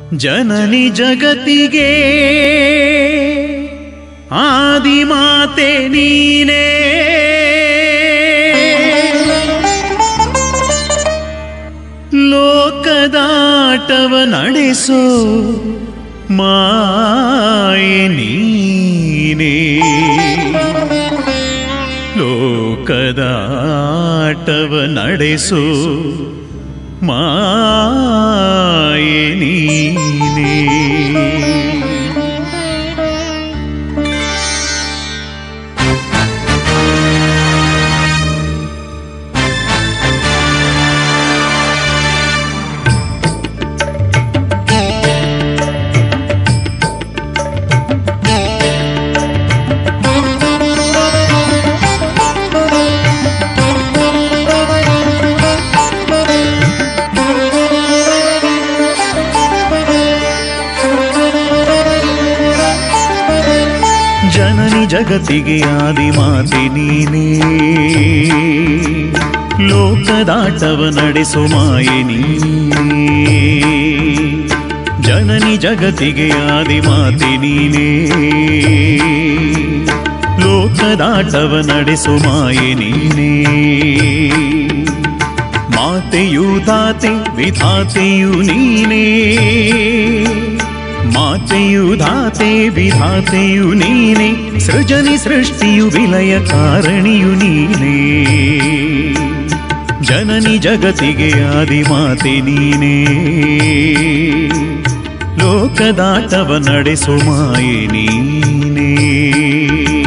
ಜನನಿ ಜಗತ್ತಿಗೆ ಆದಿಮಾತೆ ನೀನೇ ಲೋಕದಾಟವ ನಡೆಸೋ ಮಾಯೆ ನೀನೇ ಲೋಕದಾಟವ ನಡೆಸೋ ಮಾಯೆ ನೀನೇ ಜನನಿ ಜಗತ್ತಿಗೆ ಆದಿಮಾತೆ ನೀನೇ ಲೋಕದಾಟವ ನಡೆಸೋ ಮಾಯೆ ನೀನೇ ಜನನಿ ಜಗತ್ತಿಗೆ ಆದಿಮಾತೆ ನೀನೇ ಲೋಕದಾಟವ ನಡೆಸೋ ಮಾಯೆ ನೀನೇ ಮಾತೆಯು ದಾತೆ ವಿಧಾತೆಯು ನೀನೇ ಮಾತೆಯು ಧಾತೆ ವಿಧಾತೆಯು ನೀನೆ ಸೃಜನಿ ಸೃಷ್ಟಿಯು ವಿಲಯ ಕಾರಣಿಯು ನೀನೇ ಜನನಿ ಜಗತ್ತಿಗೆ ಆದಿಮಾತೆ ನೀನೇ ಲೋಕದಾಟವ ನಡೆಸೋ ಮಾಯೆ ನೀನೇ